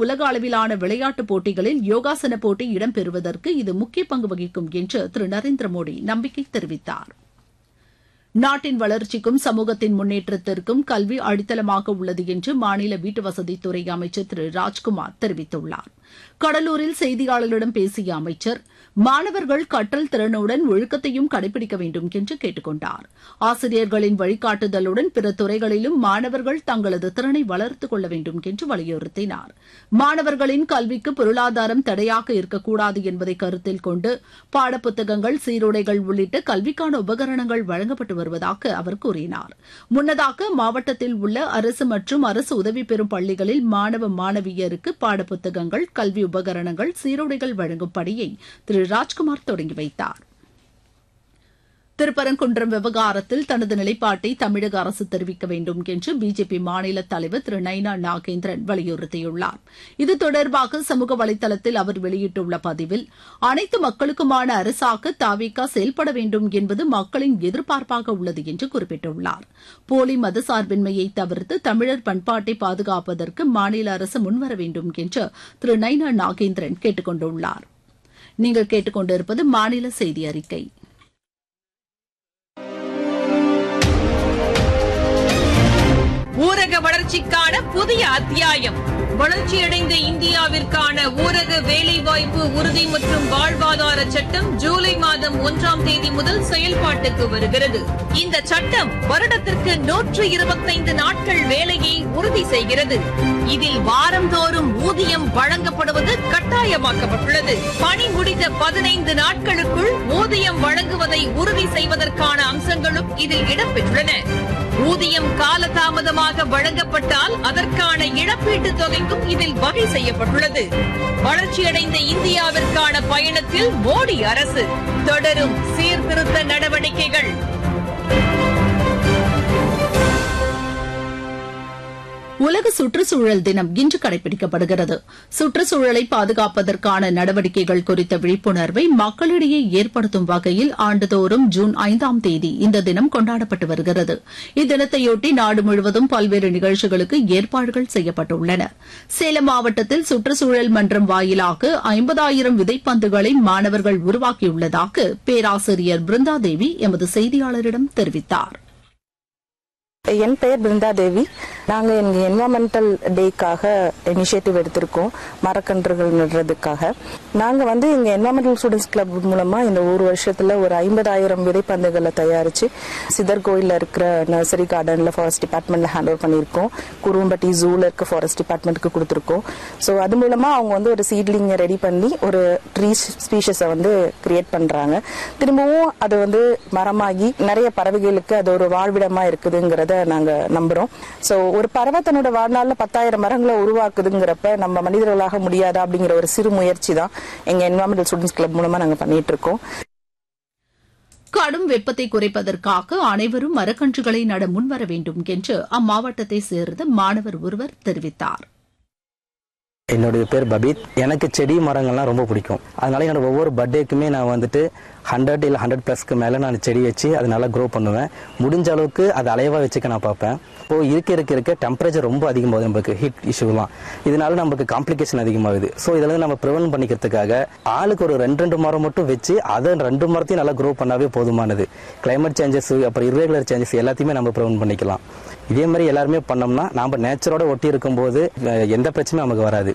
உலக அளவிலான விளையாட்டுப் போட்டிகளில் யோகாசன போட்டி இடம்பெறுவதற்கு இது முக்கிய பங்கு வகிக்கும் என்று திரு நரேந்திர மோடி நம்பிக்கை தெரிவித்தார் நாட்டின் வளர்ச்சிக்கும் சமூகத்தின் முன்னேற்றத்திற்கும் கல்வி அடித்தளமாக உள்ளது என்று மாநில வீட்டுவசதித்துறை அமைச்சர் திரு ராஜ்குமார் தெரிவித்துள்ளார் கடலூரில் செய்தியாளர்களிடம் பேசிய அமைச்சர் மாணவர்கள் கற்றல் திறனுடன் ஒழுக்கத்தையும் கடைபிடிக்க வேண்டும் என்று கேட்டுக் கொண்டார் ஆசிரியர்களின் வழிகாட்டுதலுடன் பிற துறைகளிலும் மாணவர்கள் தங்களது திறனை வளர்த்துக் கொள்ள வேண்டும் என்று வலியுறுத்தினார் மாணவர்களின் கல்விக்கு பொருளாதாரம் தடையாக இருக்கக்கூடாது என்பதை கருத்தில் கொண்டு பாடப்புத்தகங்கள் சீருடைகள் உள்ளிட்ட கல்விக்கான உபகரணங்கள் வழங்கப்பட்டு வருவதாக அவர் கூறினார் முன்னதாக மாவட்டத்தில் உள்ள அரசு மற்றும் அரசு உதவி பெறும் பள்ளிகளில் மாணவ மாணவியருக்கு பாடப்புத்தகங்கள் கல்வி உபகரணங்கள் சீருடைகள் வழங்கும் பணியை திரு ராஜ்குமார் தொடங்கி வைத்தார் திருப்பரங்குன்றம் விவகாரத்தில் தனது நிலைப்பாட்டை தமிழக அரசு தெரிவிக்க வேண்டும் என்று பிஜேபி மாநில தலைவர் திரு நைனா நாகேந்திரன் வலியுறுத்தியுள்ளார் இது தொடர்பாக சமூக வலைதளத்தில் அவர் வெளியிட்டுள்ள பதிவில் அனைத்து மக்களுக்குமான அரசாக தாவிக செயல்பட வேண்டும் என்பது மக்களின் எதிர்பார்ப்பாக உள்ளது என்று குறிப்பிட்டுள்ளார் போலி மதசார்பின்மையை தவிர்த்து தமிழர் பண்பாட்டை பாதுகாப்பதற்கு மாநில அரசு முன்வர வேண்டும் என்று திரு நைனா நாகேந்திரன் கேட்டுக் கொண்டுள்ளார் நீங்கள் கேட்டுக்கொண்டிருப்பது மாநில செய்தி அறிக்கை ஊரக வளர்ச்சிக்கான புதிய அத்தியாயம் வளர்ச்சியடைந்த இந்தியாவிற்கான ஊரக வேலைவாய்ப்பு உறுதி மற்றும் வாழ்வாதார சட்டம் ஜூலை மாதம் ஒன்றாம் தேதி முதல் செயல்பாட்டுக்கு வருகிறது இந்த சட்டம் வருடத்திற்கு நூற்று இருபத்தைந்து நாட்கள் வேலையை உறுதி செய்கிறது இதில் வாரந்தோறும் ஊதியம் வழங்கப்படுவது கட்டாயமாக்கப்பட்டுள்ளது பணி முடிந்த பதினைந்து நாட்களுக்குள் ஊதியம் வழங்குவதை உறுதி செய்வதற்கான அம்சங்களும் இதில் இடம்பெற்றுள்ளன ஊதியம் காலதாமதமாக வழங்கப்பட்டால் அதற்கான இழப்பீட்டுத் தொகைக்கும் இதில் வகை செய்யப்பட்டுள்ளது வளர்ச்சியடைந்த இந்தியாவிற்கான பயணத்தில் மோடி அரசு தொடரும் சீர்திருத்த நடவடிக்கைகள் உலக சுற்றுச்சூழல் தினம் இன்று கடைபிடிக்கப்படுகிறது சுற்றுச்சூழலை பாதுகாப்பதற்கான நடவடிக்கைகள் குறித்த விழிப்புணர்வை மக்களிடையே ஏற்படுத்தும் வகையில் ஆண்டுதோறும் ஜூன் ஐந்தாம் தேதி இந்த தினம் கொண்டாடப்பட்டு வருகிறது இத்தினத்தையொட்டி நாடு முழுவதும் பல்வேறு நிகழ்ச்சிகளுக்கு ஏற்பாடுகள் செய்யப்பட்டுள்ளன சேலம் மாவட்டத்தில் சுற்றுச்சூழல் மன்றம் வாயிலாக ஐம்பதாயிரம் விதைப்பந்துகளை மாணவர்கள் உருவாக்கியுள்ளதாக பேராசிரியர் பிருந்தாதேவி எமது செய்தியாளரிடம் தெரிவித்தார் என் பெயர் பிருந்தா தேவி நாங்கள் எங்கள் என்வாமெண்டல் டேக்காக இனிஷியேட்டிவ் எடுத்திருக்கோம் மரக்கன்றுகள் நடுறதுக்காக நாங்கள் வந்து எங்கள் என்வாமெண்டல் ஸ்டூடெண்ட்ஸ் கிளப் மூலமாக இந்த ஒரு வருஷத்தில் ஒரு ஐம்பதாயிரம் விதைப்பந்துகளை தயாரித்து சிதர் கோயிலில் இருக்கிற நர்சரி கார்டனில் ஃபாரஸ்ட் டிபார்ட்மெண்ட்டில் ஹேண்ட் ஓவர் பண்ணியிருக்கோம் குரும்பட்டி ஜூவில் இருக்க ஃபாரஸ்ட் டிபார்ட்மெண்ட்டுக்கு கொடுத்துருக்கோம் ஸோ அது மூலமாக அவங்க வந்து ஒரு சீட்லிங்கை ரெடி பண்ணி ஒரு ட்ரீ ஸ்பீஷஸை வந்து கிரியேட் பண்ணுறாங்க திரும்பவும் அது வந்து மரமாகி நிறைய பறவைகளுக்கு அது ஒரு வாழ்விடமாக இருக்குதுங்கிறத நாங்க நம்புறோம் சோ ஒரு பறவை தன்னோட வாழ்நாள்ல பத்தாயிரம் மரங்களை உருவாக்குதுங்கிறப்ப நம்ம மனிதர்களாக முடியாதா அப்படிங்கிற ஒரு சிறு முயற்சி தான் எங்க என்வாரன்மெண்டல் ஸ்டூடெண்ட்ஸ் கிளப் மூலமா நாங்க பண்ணிட்டு இருக்கோம் கடும் வெப்பத்தை குறைப்பதற்காக அனைவரும் மரக்கன்றுகளை நட முன்வர வேண்டும் என்று அம்மாவட்டத்தை சேர்ந்த மாணவர் ஒருவர் தெரிவித்தார் என்னுடைய பேர் பபீத் எனக்கு செடி மரங்கள்லாம் ரொம்ப பிடிக்கும் அதனால என்னோட ஒவ்வொரு பர்த்டேக்குமே நான் வந்துட்டு ஹண்ட்ரட் இல்லை ஹண்ட்ரட் ப்ளஸ்க்கு மேலே நான் செடி வச்சு அதை நல்லா க்ரோ பண்ணுவேன் முடிஞ்ச அளவுக்கு அதை அலைவாக வச்சுக்க நான் பார்ப்பேன் இப்போ இருக்க இருக்க இருக்க டெம்பரேச்சர் ரொம்ப அதிகமாகுது நமக்கு ஹீட் இஷ்யூலாம் இதனால நமக்கு காம்ப்ளிகேஷன் அதிகமாகுது ஸோ இதில் இருந்து நம்ம ப்ரிவென்ட் பண்ணிக்கிறதுக்காக ஆளுக்கு ஒரு ரெண்டு ரெண்டு மரம் மட்டும் வச்சு அதை ரெண்டு மரத்தையும் நல்லா க்ரோ பண்ணாவே போதுமானது கிளைமேட் சேஞ்சஸ் அப்புறம் irregular சேஞ்சஸ் எல்லாத்தையுமே நம்ம ப்ரிவென்ட் பண்ணிக்கலாம் இதே மாதிரி எல்லாருமே பண்ணோம்னா நாம நேச்சரோட ஒட்டி இருக்கும்போது அஹ், எந்த பிரச்சனையும் நமக்கு வராது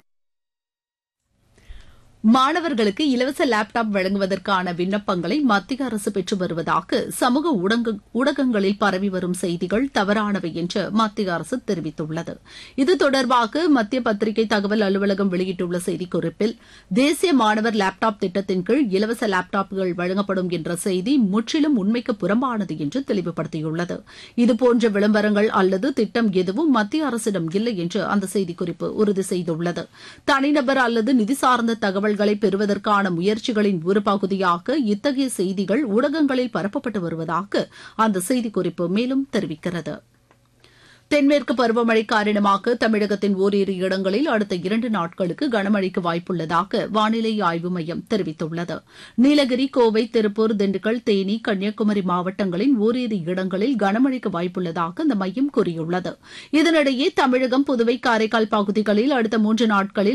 மாணவர்களுக்கு இலவச லேப்டாப் வழங்குவதற்கான விண்ணப்பங்களை மத்திய அரசு பெற்று வருவதாக சமூக ஊடக- ஊடகங்களில் பரவி வரும் செய்திகள் தவறானவை என்று மத்திய அரசு தெரிவித்துள்ளது இது தொடர்பாக மத்திய பத்திரிகை தகவல் அலுவலகம் வெளியிட்டுள்ள செய்திக்குறிப்பில் தேசிய மாணவர் லேப்டாப் திட்டத்தின் கீழ் இலவச லேப்டாப்புகள் வழங்கப்படும் என்ற செய்தி முற்றிலும் உண்மைக்கு புறம்பானது என்று தெளிவுபடுத்தியுள்ளது இதுபோன்ற விளம்பரங்கள் அல்லது திட்டம் எதுவும் மத்திய அரசிடம் இல்லை என்று அந்த செய்திக்குறிப்பு உறுதி செய்துள்ளது தனிநபர் அல்லது நிதி சார்ந்த தகவல்களை பெறுவதற்கான முயற்சிகளின் ஒரு பகுதியாக இத்தகைய செய்திகள் ஊடகங்களில் பரப்பப்பட்டு வருவதாக அந்த செய்திக்குறிப்பு மேலும் தெரிவிக்கிறது தென்மேற்கு பருவமழை காரணமாக தமிழகத்தின் ஓரிரு இடங்களில் அடுத்த இரண்டு நாட்களுக்கு கனமழைக்கு வாய்ப்புள்ளதாக வானிலை ஆய்வு மையம் தெரிவித்துள்ளது நீலகிரி கோவை திருப்பூர் திண்டுக்கல் தேனி கன்னியாகுமரி மாவட்டங்களின் ஓரிரு இடங்களில் கனமழைக்கு வாய்ப்புள்ளதாக அந்த மையம் கூறியுள்ளது இதனிடையே தமிழகம் புதுவை காரைக்கால் பகுதிகளில் அடுத்த மூன்று நாட்களில்